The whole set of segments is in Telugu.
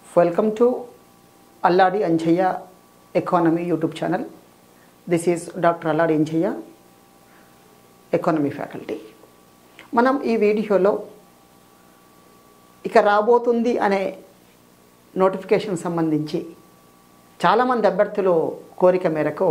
welcome to Alladi Anjaiah economy YouTube channel this is doctor Alladi Anjaiah economy faculty మనం ఈ వీడియోలో ఇక రాబోతుంది అనే నోటిఫికేషన్ సంబంధించి చాలామంది అభ్యర్థులు కోరిక మేరకు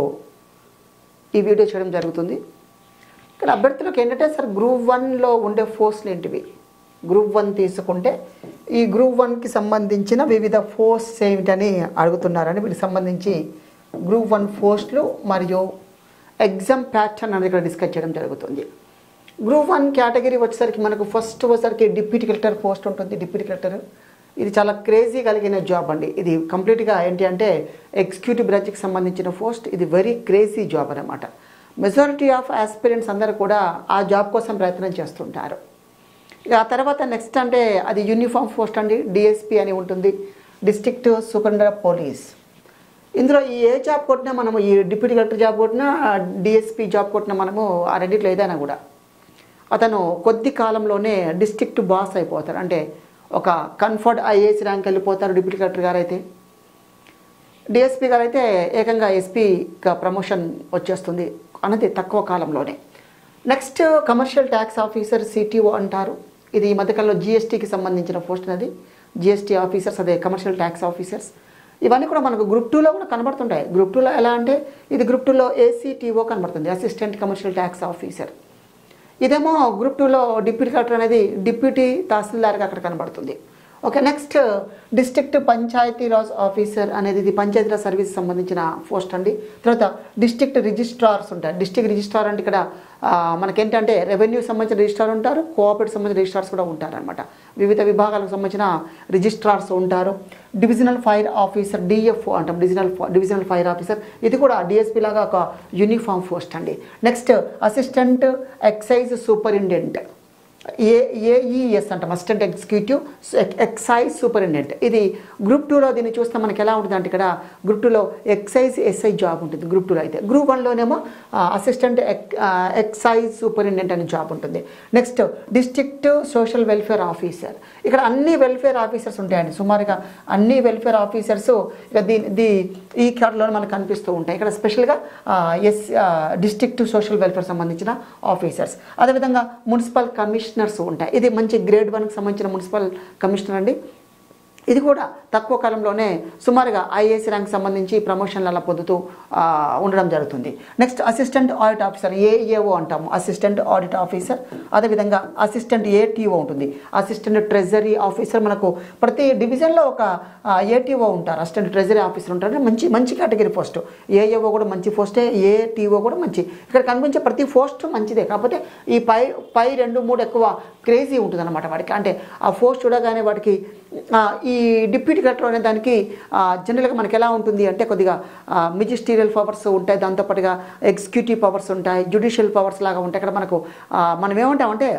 ఈ వీడియో చేయడం జరుగుతుంది ఇక్కడ అభ్యర్థులకు ఏంటంటే సార్ గ్రూప్ వన్లో ఉండే పోస్టులు ఏంటివి గ్రూప్ వన్ తీసుకుంటే ఈ గ్రూప్ వన్కి సంబంధించిన వివిధ పోస్ట్స్ ఏమిటని అడుగుతున్నారని వీటికి సంబంధించి గ్రూప్ వన్ పోస్టులు మరియు ఎగ్జామ్ ప్యాటర్న్ అనేది ఇక్కడ డిస్కస్ చేయడం జరుగుతుంది గ్రూప్ వన్ కేటగిరీ వచ్చేసరికి మనకు ఫస్ట్ వచ్చేసరికి డిప్యూటీ కలెక్టర్ పోస్ట్ ఉంటుంది డిప్యూటీ కలెక్టర్ ఇది చాలా క్రేజీ కలిగిన జాబ్ అండి ఇది కంప్లీట్గా ఏంటి అంటే ఎగ్జిక్యూటివ్ బ్రాంచ్కి సంబంధించిన పోస్ట్ ఇది వెరీ క్రేజీ జాబ్ అనమాట మెజారిటీ ఆఫ్ ఆస్పిరెంట్స్ అందరూ కూడా ఆ జాబ్ కోసం ప్రయత్నం చేస్తుంటారు ఇక ఆ తర్వాత నెక్స్ట్ అంటే అది యూనిఫామ్ పోస్ట్ అండి డిఎస్పి అని ఉంటుంది డిస్ట్రిక్ట్ సూపరింటెండెంట్ ఆఫ్ పోలీస్ ఇందులో ఈ ఏ జాబ్ కొట్టినా మనము ఈ డిప్యూటీ కలెక్టర్ జాబ్ కొట్టినా డిఎస్పి జాబ్ కొట్టినా మనము ఆ రెండిట్లో ఏదైనా కూడా అతను కొద్ది కాలంలోనే డిస్ట్రిక్ట్ బాస్ అయిపోతారు అంటే ఒక కన్ఫర్డ్ ఐఏఎస్ ర్యాంక్ వెళ్ళిపోతారు డిప్యూటీ కలెక్టర్ గారు అయితే డిఎస్పీ గారు అయితే ఏకంగా ఎస్పీగా ప్రమోషన్ వచ్చేస్తుంది అన్నది తక్కువ కాలంలోనే next commercial tax officer CTO అంటారు ఇది ఈ మధ్యకాలంలో జిఎస్టీకి సంబంధించిన పోస్ట్ అనేది జిఎస్టీ ఆఫీసర్స్ అదే కమర్షియల్ ట్యాక్స్ ఆఫీసర్స్ ఇవన్నీ కూడా మనకు గ్రూప్ టూలో కూడా కనబడుతుంటాయి గ్రూప్ టూలో ఎలా అంటే ఇది గ్రూప్ టూలో ఏసీటీఓ కనబడుతుంది అసిస్టెంట్ కమర్షియల్ ట్యాక్స్ ఆఫీసర్ ఇదేమో గ్రూప్ టూలో డిప్యూటీ కలెక్టర్ అనేది డిప్యూటీ తహసీల్దార్గా అక్కడ కనబడుతుంది okay next district Panchayati Raj officer అనేది ఇది పంచాయతీరాజ్ సర్వీస్ సంబంధించిన పోస్ట్ అండి తర్వాత డిస్ట్రిక్ట్ రిజిస్ట్రార్స్ ఉంటారు డిస్ట్రిక్ట్ రిజిస్ట్రార్ అంటే ఇక్కడ ఆ, మనకేంటంటే రెవెన్యూ సంబంధించిన రిజిస్ట్రార్ ఉంటారు కోఆపరేటివ్ సంబంధించిన రిజిస్ట్రార్స్ కూడా ఉంటారనమాట వివిధ విభాగాలకు సంబంధించిన రిజిస్ట్రార్స్ ఉంటారు డివిజనల్ ఫైర్ ఆఫీసర్ డిఎఫ్ఓ అంటాం డివిజనల్ డివిజనల్ ఫైర్ ఆఫీసర్ ఇది కూడా డిఎస్పీ లాగా ఒక యూనిఫామ్ పోస్ట్ అండి next assistant excise superintendent A AES అంటాం అసిస్టెంట్ ఎగ్జిక్యూటివ్ ఎక్సైజ్ సూపరింటెండెంట్ ఇది గ్రూప్ టూలో దీన్ని చూస్తే మనకి ఎలా ఉంటుంది అంటే ఇక్కడ గ్రూప్ టూలో ఎక్సైజ్ ఎస్ఐ జాబ్ ఉంటుంది గ్రూప్ టూలో అయితే గ్రూప్ వన్లోనేమో అసిస్టెంట్ ఎక్సైజ్ సూపరింటెండెంట్ అనే జాబ్ ఉంటుంది next district social welfare officer ఇక్కడ అన్ని వెల్ఫేర్ ఆఫీసర్స్ ఉంటాయండి సుమారుగా అన్ని వెల్ఫేర్ ఆఫీసర్స్ ఇక దీని దీ ఈ కేటర్లో మనకు కనిపిస్తూ ఉంటాయి ఇక్కడ స్పెషల్గా ఎస్ డిస్ట్రిక్ట్ సోషల్ వెల్ఫేర్ సంబంధించిన ఆఫీసర్స్ అదేవిధంగా మున్సిపల్ కమిషనర్స్ ఉంటాయి ఇది మంచి గ్రేడ్ వన్కి సంబంధించిన మున్సిపల్ కమిషనర్ అండి ఇది కూడా తక్కువ కాలంలోనే సుమారుగా ఐఏఎస్ ర్యాంక్ సంబంధించి ప్రమోషన్లు అలా పొందుతూ ఆ, ఉండడం జరుగుతుంది next assistant audit officer AAO అంటాము అసిస్టెంట్ ఆడిట్ ఆఫీసర్ అదేవిధంగా అసిస్టెంట్ ఏటీఓ ఉంటుంది అసిస్టెంట్ ట్రెజరీ ఆఫీసర్ మనకు ప్రతి డివిజన్లో ఒక ఏటీఓ ఉంటారు అసిస్టెంట్ ట్రెజరీ ఆఫీసర్ ఉంటారు మంచి మంచి కేటగిరీ పోస్ట్ ఏఏఓ కూడా మంచి పోస్టే ఏటీఓ కూడా మంచి ఇక్కడ కనిపించే ప్రతి పోస్ట్ మంచిదే కాకపోతే ఈ పై పై రెండు మూడు ఎక్కువ క్రేజీ ఉంటుంది అనమాట వాడికి అంటే ఆ పోస్ట్ చూడగానే వాడికి ఆ, ఈ డిప్యూటీ కలెక్టర్ అనే దానికి ఆ, జనరల్గా మనకి ఎలా ఉంటుంది అంటే కొద్దిగా మిజిస్టీరియల్ పవర్స్ ఉంటాయి దాంతోపాటుగా ఎగ్జిక్యూటివ్ పవర్స్ ఉంటాయి జ్యుడిషియల్ పవర్స్ లాగా ఉంటాయి ఇక్కడ మనకు ఆ, మనం ఏమంటామంటే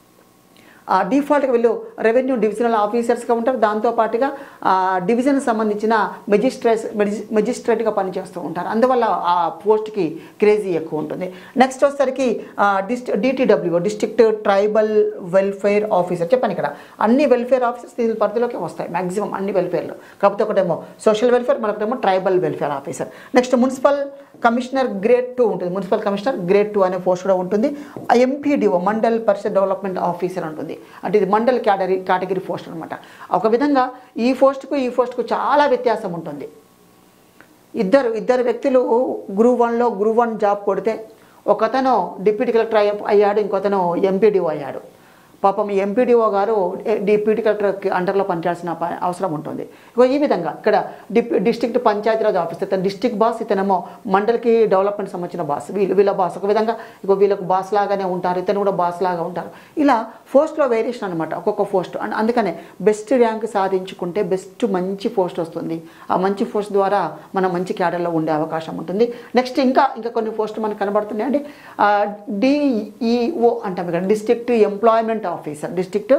ఆ డిఫాల్ట్గా వీళ్ళు రెవెన్యూ డివిజనల్ ఆఫీసర్స్గా ఉంటారు దాంతోపాటుగా ఆ, డివిజన్ సంబంధించిన మెజిస్ట్రేట్ మెజిస్ట్రేట్గా పనిచేస్తూ ఉంటారు అందువల్ల ఆ పోస్ట్కి క్రేజీ ఎక్కువ ఉంటుంది నెక్స్ట్ వచ్చేసరికి డిస్ట్ DTW district tribal welfare officer చెప్పాను ఇక్కడ అన్ని వెల్ఫేర్ ఆఫీసర్స్ దీని పరిధిలోకి వస్తాయి మ్యాక్సిమం అన్ని వెల్ఫేర్లు కాకపోతే ఒకటేమో సోషల్ వెల్ఫేర్ మరొకటేమో tribal welfare officer next municipal commissioner grade two ఉంటుంది మున్సిపల్ కమిషనర్ గ్రేడ్ టూ అనే పోస్ట్ కూడా ఉంటుంది MPDO Mandal Parishad development officer ఉంటుంది అంటే ఇది మండల్ కేటగిరీ కేటగిరీ పోస్ట్ అనమాట ఒక విధంగా ఈ పోస్ట్కు ఈ పోస్ట్కు చాలా వ్యత్యాసం ఉంటుంది ఇద్దరు ఇద్దరు వ్యక్తులు గ్రూప్ వన్లో గ్రూప్ వన్ జాబ్ కొడితే ఒకతను డిప్యూటీ కలెక్టర్ అయ్య- అయ్యాడు ఇంకొతను ఎంపీడీఓ అయ్యాడు పాపం ఎంపీడీఓ గారు ఏ- డిప్యూటీ కలెక్టర్ అండర్లో పనిచేయాల్సిన ప- అవసరం ఉంటుంది ఇగో ఈ విధంగా ఇక్కడ డిప్ డిస్ట్రిక్ట్ పంచాయతీరాజ్ ఆఫీస్ ఇతను డిస్ట్రిక్ట్ బాస్ ఇతనేమో మండలికి డెవలప్మెంట్ సంబంధించిన బాస్ వీళ్ళు వీళ్ళ బాస్ ఒక విధంగా ఇగో వీళ్ళకు బాస్ లాగానే ఉంటారు ఇతను కూడా బాస్ లాగా ఉంటారు ఇలా పోస్ట్లో వేరియేషన్ అనమాట ఒక్కొక్క పోస్ట్ అండ్ అందుకనే బెస్ట్ ర్యాంక్ సాధించుకుంటే బెస్ట్ మంచి పోస్ట్ వస్తుంది ఆ మంచి పోస్ట్ ద్వారా మనం మంచి క్యాడర్లో ఉండే అవకాశం ఉంటుంది నెక్స్ట్ ఇంకా ఇంకా కొన్ని పోస్టులు మనకు కనబడుతున్నాయండి డిఈఓ అంటాం ఇక్కడ district employment officer district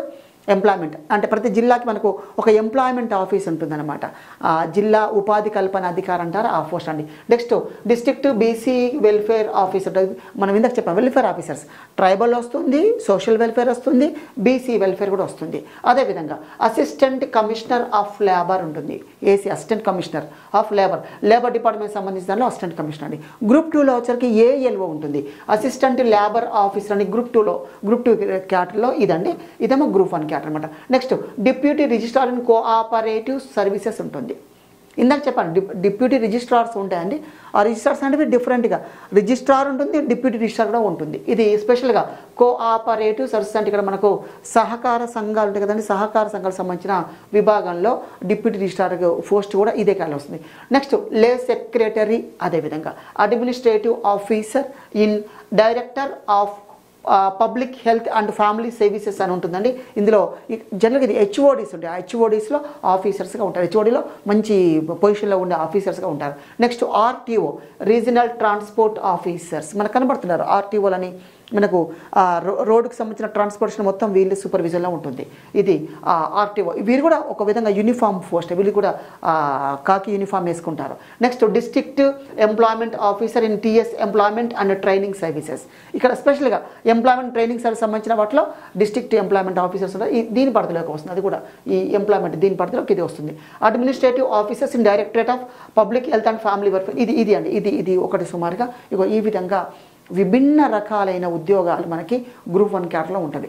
employment అంటే ప్రతి జిల్లాకి మనకు ఒక ఎంప్లాయ్మెంట్ ఆఫీస్ ఉంటుందన్నమాట ఆ జిల్లా ఉపాధి కల్పన అధికారి అంటారు ఆ పోస్ట్ అండి next district BC welfare officer మనం ఇందాక చెప్పాం వెల్ఫేర్ ఆఫీసర్స్ ట్రైబల్ వస్తుంది సోషల్ వెల్ఫేర్ వస్తుంది బీసీ వెల్ఫేర్ కూడా వస్తుంది అదేవిధంగా అసిస్టెంట్ కమిషనర్ ఆఫ్ లేబర్ ఉంటుంది AC assistant commissioner of labour labour department సంబంధించిన దానిలో అసిస్టెంట్ కమిషనర్ అండి గ్రూప్ టూలో వచ్చరికి ఏఎల్ఓ ఉంటుంది అసిస్టెంట్ లేబర్ ఆఫీసర్ అని గ్రూప్ టూలో గ్రూప్ టూ క్యాటర్లో ఇదండి ఇదేమో గ్రూప్ వన్ క్యాటర్ అనమాట next deputy registrar in cooperative services ఉంటుంది ఇందాక చెప్పాను డిప్ డిప్యూటీ రిజిస్ట్రార్స్ ఉంటాయండి ఆ రిజిస్ట్రార్స్ అనేవి డిఫరెంట్గా రిజిస్ట్రార్ ఉంటుంది డిప్యూటీ రిజిస్ట్రార్ కూడా ఉంటుంది ఇది స్పెషల్గా కోఆపరేటివ్ సర్వీసెస్ అంటే ఇక్కడ మనకు సహకార సంఘాలు ఉంటాయి కదండి సహకార సంఘాలకు సంబంధించిన విభాగంలో డిప్యూటీ రిజిస్ట్రార్ పోస్ట్ కూడా ఇదే కాలం వస్తుంది నెక్స్ట్ లే సెక్రటరీ అదేవిధంగా administrative officer in director of public health and family services అని ఉంటుందండి ఇందులో ఈ- జనరల్గా ఇది హెచ్ఓడీస్ ఉంటాయి ఆ హెచ్ఓడీస్లో ఆఫీసర్స్గా ఉంటారు హెచ్ఓడీలో మంచి పొజిషన్లో ఉండే ఆఫీసర్స్గా ఉంటారు next RTO regional transport officers మనకు కనబడుతున్నారు ఆర్టీఓలని మనకు ఆ, రో- రోడ్డుకు సంబంధించిన ట్రాన్స్పోర్టేషన్ మొత్తం వీళ్ళు సూపర్విజన్లో ఉంటుంది ఇది ఆర్టీఓ వీరు కూడా ఒక విధంగా యూనిఫామ్ పోస్ట్ వీళ్ళు కూడా ఆ, కాకి యూనిఫామ్ వేసుకుంటారు next district employment officer in TS employment and training services ఇక్కడ స్పెషల్గా ఎంప్లాయ్మెంట్ ట్రైనింగ్ సర్వీస్ సంబంధించిన వాటిలో డిస్ట్రిక్ట్ ఎంప్లాయ్మెంట్ ఆఫీసర్స్ ఉంటారు ఈ దీని పరిధిలోకి వస్తుంది అది కూడా ఈ ఎంప్లాయ్మెంట్ దీని పరిధిలోకి ఇది వస్తుంది administrative officers in directorate of public health and family welfare ఇది ఇది అండి ఇది ఇది ఒకటి సుమారుగా ఇగో ఈ విధంగా విభిన్న రకాలైన ఉద్యోగాలు మనకి గ్రూప్ వన్ క్యాటర్లో ఉంటుంది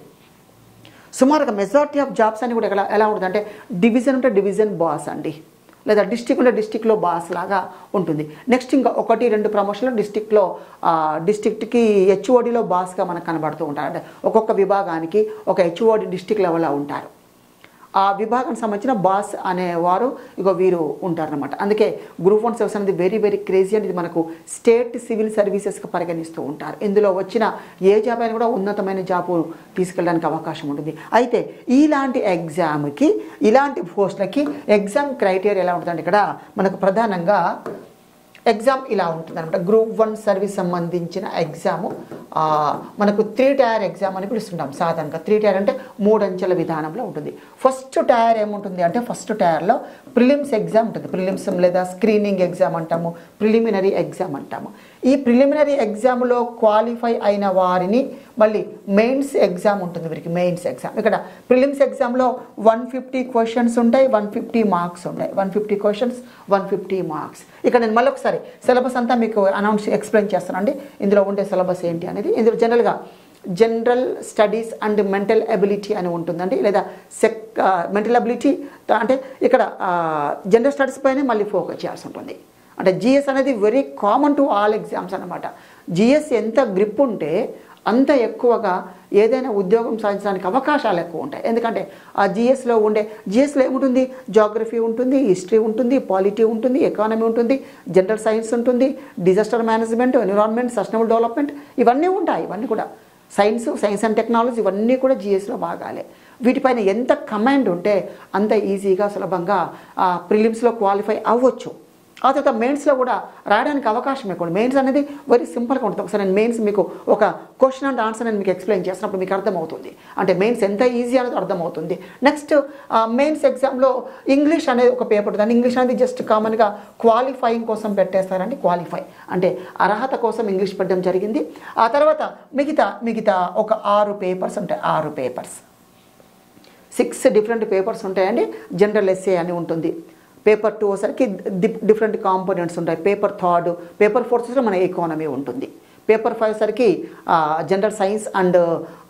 సుమారుగా మెజారిటీ ఆఫ్ జాబ్స్ అని కూడా ఎలా ఎలా ఉంటుంది అంటే డివిజన్ ఉంటే డివిజన్ బాస్ అండి లేదా డిస్టిక్ ఉంటే డిస్టిక్లో బాస్ లాగా ఉంటుంది నెక్స్ట్ ఇంకా ఒకటి రెండు ప్రమోషన్లు డిస్టిక్లో డిస్టిక్ట్కి హెచ్ఓడిలో బాస్గా మనకు కనబడుతూ ఉంటారు అంటే ఒక్కొక్క విభాగానికి ఒక హెచ్ఓడి డిస్టిక్ లెవెల్లో ఉంటారు ఆ విభాగానికి సంబంధించిన బాస్ అనేవారు ఇక వీరు ఉంటారనమాట అందుకే గ్రూప్ వన్ సర్వీస్ అనేది వెరీ వెరీ క్రేజీ అనేది మనకు స్టేట్ సివిల్ సర్వీసెస్గా పరిగణిస్తూ ఉంటారు ఇందులో వచ్చిన ఏ జాబ్ అయినా కూడా ఉన్నతమైన జాబు తీసుకెళ్ళడానికి అవకాశం ఉంటుంది అయితే ఇలాంటి ఎగ్జామ్కి ఇలాంటి పోస్టులకి ఎగ్జామ్ క్రైటీరియా ఎలా ఉంటుందంటే ఇక్కడ మనకు ప్రధానంగా ఎగ్జామ్ ఇలా ఉంటుంది అనమాట గ్రూప్ వన్ సర్వీస్ సంబంధించిన ఎగ్జామ్ మనకు త్రీ టైర్ ఎగ్జామ్ అని పిలుస్తుంటాం సాధారణంగా త్రీ టైర్ అంటే మూడు అంచెల విధానంలో ఉంటుంది ఫస్ట్ టైర్ ఏముంటుంది అంటే ఫస్ట్ టైర్లో ప్రిలిమ్స్ ఎగ్జామ్ ఉంటుంది ప్రిలిమ్స్ లేదా స్క్రీనింగ్ ఎగ్జామ్ అంటాము ప్రిలిమినరీ ఎగ్జామ్ అంటాము ఈ ప్రిలిమినరీ ఎగ్జామ్లో క్వాలిఫై అయిన వారిని మళ్ళీ మెయిన్స్ ఎగ్జామ్ ఉంటుంది వీరికి మెయిన్స్ ఎగ్జామ్ ఇక్కడ ప్రిలిమ్స్ ఎగ్జామ్లో వన్ ఫిఫ్టీ క్వశ్చన్స్ ఉంటాయి వన్ ఫిఫ్టీ మార్క్స్ ఉంటాయి one fifty questions one fifty marks ఇక్కడ నేను మళ్ళీ ఒకసారి సిలబస్ అంతా మీకు అనౌన్స్ ఎక్స్ప్లెయిన్ చేస్తానండి ఇందులో ఉండే సిలబస్ ఏంటి అనేది ఇందులో జనరల్గా general studies and mental ability అని ఉంటుందండి లేదా సెక్ మెంటల్ అబిలిటీ అంటే ఇక్కడ జనరల్ స్టడీస్ పైనే మళ్ళీ ఫోకస్ చేయాల్సి ఉంటుంది అంటే జిఎస్ అనేది very common to all exams అనమాట జిఎస్ ఎంత గ్రిప్ ఉంటే అంత ఎక్కువగా ఏదైనా ఉద్యోగం సాధించడానికి అవకాశాలు ఎక్కువ ఉంటాయి ఎందుకంటే ఆ జిఎస్లో ఉండే జిఎస్లో ఏముంటుంది జాగ్రఫీ ఉంటుంది హిస్టరీ ఉంటుంది పాలిటీ ఉంటుంది ఎకానమీ ఉంటుంది జనరల్ సైన్స్ ఉంటుంది disaster management environment sustainable development ఇవన్నీ ఉంటాయి ఇవన్నీ కూడా సైన్స్ సైన్స్ అండ్ టెక్నాలజీ ఇవన్నీ కూడా జిఎస్లో భాగాలే వీటిపైన ఎంత కమాండ్ ఉంటే అంత ఈజీగా సులభంగా ప్రిలిమ్స్లో క్వాలిఫై అవ్వచ్చు ఆ తర్వాత మెయిన్స్లో కూడా రాయడానికి అవకాశం ఎక్కువ మెయిన్స్ అనేది వెరీ సింపుల్గా ఉంటుంది ఒకసారి నేను మెయిన్స్ మీకు ఒక క్వశ్చన్ అండ్ ఆన్సర్ నేను మీకు ఎక్స్ప్లెయిన్ చేసినప్పుడు మీకు అర్థమవుతుంది అంటే మెయిన్స్ ఎంత ఈజీ అనేది అర్థమవుతుంది నెక్స్ట్ మెయిన్స్ ఎగ్జామ్లో ఇంగ్లీష్ అనేది ఒక పేపర్ ఉంటుంది ఇంగ్లీష్ అనేది జస్ట్ కామన్గా క్వాలిఫైయింగ్ కోసం పెట్టేస్తారండి క్వాలిఫై అంటే అర్హత కోసం ఇంగ్లీష్ పెట్టడం జరిగింది ఆ తర్వాత మిగతా మిగతా ఒక ఆరు పేపర్స్ ఉంటాయి ఆరు పేపర్స్ సిక్స్ డిఫరెంట్ పేపర్స్ ఉంటాయండి జనరల్ ఎస్ఏ అని ఉంటుంది పేపర్ టూ వచ్చరికి డిఫరెంట్ కాంపోనెంట్స్ ఉంటాయి పేపర్ థర్డ్ పేపర్ ఫోర్త్ వచ్చి మన ఎకానమీ ఉంటుంది పేపర్ ఫైవ్ సరికి general science and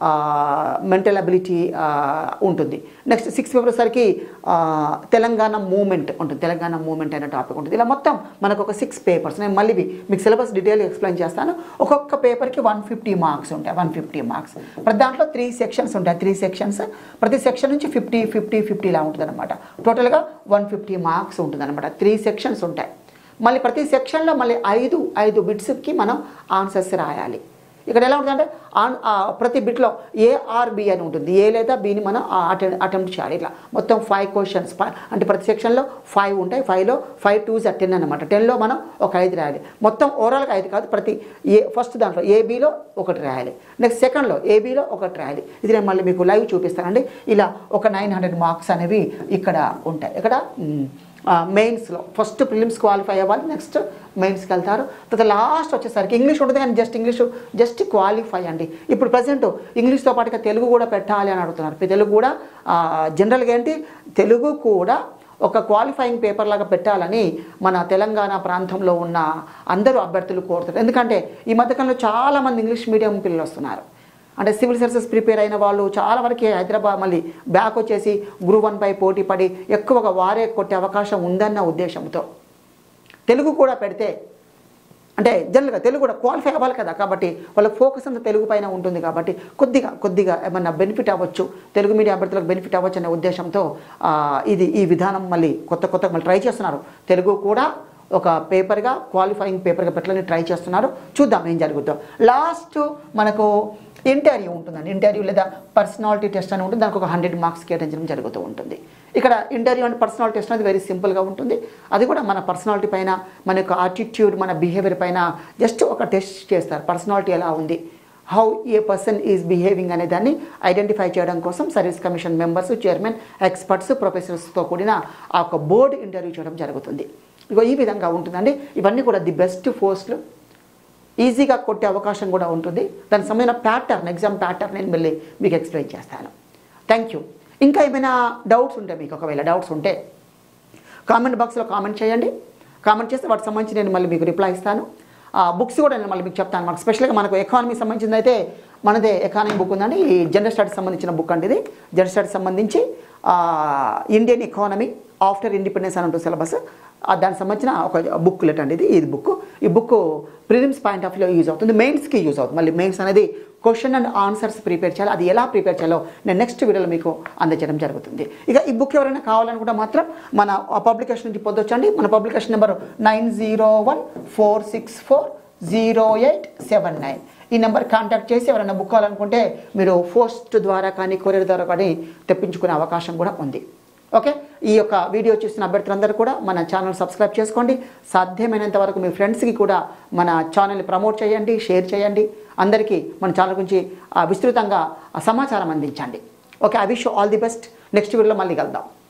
mental ability ఉంటుంది నెక్స్ట్ సిక్స్ పేపర్ సరికి తెలంగాణ మూమెంట్ ఉంటుంది తెలంగాణ మూమెంట్ అనే టాపిక్ ఉంటుంది ఇలా మొత్తం మనకు ఒక సిక్స్ పేపర్స్ నేను మళ్ళీ మీకు సిలబస్ డీటెయిల్ ఎక్స్ప్లెయిన్ చేస్తాను ఒక్కొక్క పేపర్కి వన్ ఫిఫ్టీ మార్క్స్ ఉంటాయి వన్ ఫిఫ్టీ మార్క్స్ ప్రతి దాంట్లో త్రీ సెక్షన్స్ ఉంటాయి త్రీ సెక్షన్స్ ప్రతి సెక్షన్ నుంచి ఫిఫ్టీ ఫిఫ్టీ ఫిఫ్టీ ఇలా ఉంటుంది అనమాట టోటల్గా వన్ ఫిఫ్టీ మార్క్స్ ఉంటుంది అనమాట త్రీ సెక్షన్స్ ఉంటాయి మళ్ళీ ప్రతి సెక్షన్లో మళ్ళీ ఐదు ఐదు బిట్స్కి మనం ఆన్సర్స్ రాయాలి ఇక్కడ ఎలా ఉంటుందంటే ఆన్ ఆ ప్రతి బిట్లో ఏఆర్బి అని ఉంటుంది ఏ లేదా బిని మనం అటెంప్ట్ చేయాలి ఇట్లా మొత్తం ఫైవ్ క్వశ్చన్స్ అంటే ప్రతి సెక్షన్లో ఫైవ్ ఉంటాయి ఫైవ్లో ఫైవ్ టూస్ టెన్ అనమాట టెన్లో మనం ఒక ఐదు రాయాలి మొత్తం ఓవరాల్గా ఐదు కాదు ప్రతి ఏ ఫస్ట్ దాంట్లో ఏబీలో ఒకటి రాయాలి నెక్స్ట్ సెకండ్లో ఏబీలో ఒకటి రాయాలి ఇది నేను మళ్ళీ మీకు లైవ్ చూపిస్తానండి ఇలా ఒక నైన్ హండ్రెడ్ మార్క్స్ అనేవి ఇక్కడ ఉంటాయి ఇక్కడ మ్, మెయిన్స్లో ఫస్ట్ ప్రిలిమ్స్ క్వాలిఫై అవ్వాలి నెక్స్ట్ మెయిన్స్కి వెళ్తారు తర్వాత లాస్ట్ వచ్చేసరికి ఇంగ్లీష్ ఉంటుంది కానీ జస్ట్ ఇంగ్లీష్ జస్ట్ క్వాలిఫై అండి ఇప్పుడు ప్రజెంట్ ఇంగ్లీష్తో పాటుగా తెలుగు కూడా పెట్టాలి అని అడుగుతున్నారు ఇప్పుడు తెలుగు కూడా జనరల్గా ఏంటి తెలుగు కూడా ఒక క్వాలిఫైయింగ్ పేపర్ లాగా పెట్టాలని మన తెలంగాణ ప్రాంతంలో ఉన్న అందరూ అభ్యర్థులు కోరుతారు ఎందుకంటే ఈ మధ్యకాలంలో చాలామంది ఇంగ్లీష్ మీడియం పిల్లలు వస్తున్నారు అంటే సివిల్ సర్వీసెస్ ప్రిపేర్ అయిన వాళ్ళు చాలా వరకు హైదరాబాద్ మళ్ళీ బ్యాక్ వచ్చేసి గ్రూప్ వన్ పై పోటీ పడి ఎక్కువగా వారే కొట్టే అవకాశం ఉందన్న ఉద్దేశంతో తెలుగు కూడా పెడితే అంటే జనరల్గా తెలుగు కూడా క్వాలిఫై అవ్వాలి కదా కాబట్టి వాళ్ళ ఫోకస్ అంతా తెలుగు పైన ఉంటుంది కాబట్టి కొద్దిగా కొద్దిగా ఏమన్నా బెనిఫిట్ అవ్వచ్చు తెలుగు మీడియం అభ్యర్థులకు బెనిఫిట్ అవ్వచ్చు అనే ఉద్దేశంతో ఆ, ఇది ఈ విధానం మళ్ళీ కొత్త కొత్త మళ్ళీ ట్రై చేస్తున్నారు తెలుగు కూడా ఒక పేపర్గా క్వాలిఫైయింగ్ పేపర్గా పెట్టాలని ట్రై చేస్తున్నారు చూద్దాం ఏం జరుగుతుందో లాస్ట్ మనకు ఇంటర్వ్యూ ఉంటుందండి ఇంటర్వ్యూ లేదా పర్సనాలిటీ టెస్ట్ అని ఉంటుంది దానికి ఒక హండ్రెడ్ మార్క్స్ కేటాయించడం జరుగుతూ ఉంటుంది ఇక్కడ ఇంటర్వ్యూ అండ్ పర్సనాలిటీ టెస్ట్ అనేది వెరీ సింపుల్గా ఉంటుంది అది కూడా మన పర్సనాలిటీ పైన మన యొక్క ఆటిట్యూడ్ మన బిహేవియర్ పైన జస్ట్ ఒక టెస్ట్ చేస్తారు పర్సనాలిటీ ఎలా ఉంది how a person is behaving అనే దాన్ని ఐడెంటిఫై చేయడం కోసం service commission members chairman experts ప్రొఫెసర్స్తో కూడిన ఆ ఒక బోర్డు ఇంటర్వ్యూ చేయడం జరుగుతుంది ఇగో ఈ విధంగా ఉంటుందండి ఇవన్నీ కూడా ది బెస్ట్ పోస్టులు ఈజీగా కొట్టే అవకాశం కూడా ఉంటుంది దానికి సంబంధించిన ప్యాటర్న్ ఎగ్జామ్ ప్యాటర్న్ నేను మళ్ళీ మీకు ఎక్స్ప్లెయిన్ చేస్తాను థ్యాంక్ యూ ఇంకా ఏమైనా డౌట్స్ ఉంటే మీకు ఒకవేళ డౌట్స్ ఉంటే కామెంట్ బాక్స్లో కామెంట్ చేయండి కామెంట్ చేస్తే వాటికి సంబంధించి నేను మళ్ళీ మీకు రిప్లై ఇస్తాను ఆ బుక్స్ కూడా నేను మళ్ళీ మీకు చెప్తాను మనకు స్పెషల్గా మనకు ఎకానమీ సంబంధించింది అయితే మనదే ఎకానమీ బుక్ ఉందండి ఈ జనరల్ స్టడీస్ సంబంధించిన బుక్ అండి ఇది జనరల్ స్టడీస్ సంబంధించి ఆ, ఇండియన్ ఎకానమీ ఆఫ్టర్ ఇండిపెండెన్స్ అని ఉంటుంది సిలబస్ ఆ దానికి సంబంధించిన ఒక బుక్ లెట్ అండి ఇది ఇది బుక్ ఈ బుక్ ప్రిలిమ్స్ పాయింట్ ఆఫ్ వ్యూలో యూజ్ అవుతుంది మెయిన్స్కి యూజ్ అవుతుంది మళ్ళీ మెయిన్స్ అనేది క్వశ్చన్ అండ్ ఆన్సర్స్ ప్రిపేర్ చేయాలి అది ఎలా ప్రిపేర్ చేయాలో నేను నెక్స్ట్ వీడియోలో మీకు అందజేయడం జరుగుతుంది ఇక ఈ బుక్ ఎవరైనా కావాలనుకుంటే మాత్రం మన పబ్లికేషన్ నుంచి పొందొచ్చండి మన publication number nine zero one four six four zero eight seven nine ఈ నెంబర్ కాంటాక్ట్ చేసి ఎవరైనా బుక్ కావాలనుకుంటే మీరు పోస్ట్ ద్వారా కానీ కొరియర్ ద్వారా కానీ తెప్పించుకునే అవకాశం కూడా ఉంది ఓకే ఈ యొక్క వీడియో చూసిన అభ్యర్థులందరూ కూడా మన ఛానల్ సబ్స్క్రైబ్ చేసుకోండి సాధ్యమైనంత వరకు మీ ఫ్రెండ్స్కి కూడా మన ఛానల్ని ప్రమోట్ చేయండి షేర్ చేయండి అందరికీ మన ఛానల్ గురించి ఆ, విస్తృతంగా ఆ, సమాచారం అందించండి okay I wish all the best next వీడియోలో మళ్ళీ కలుద్దాం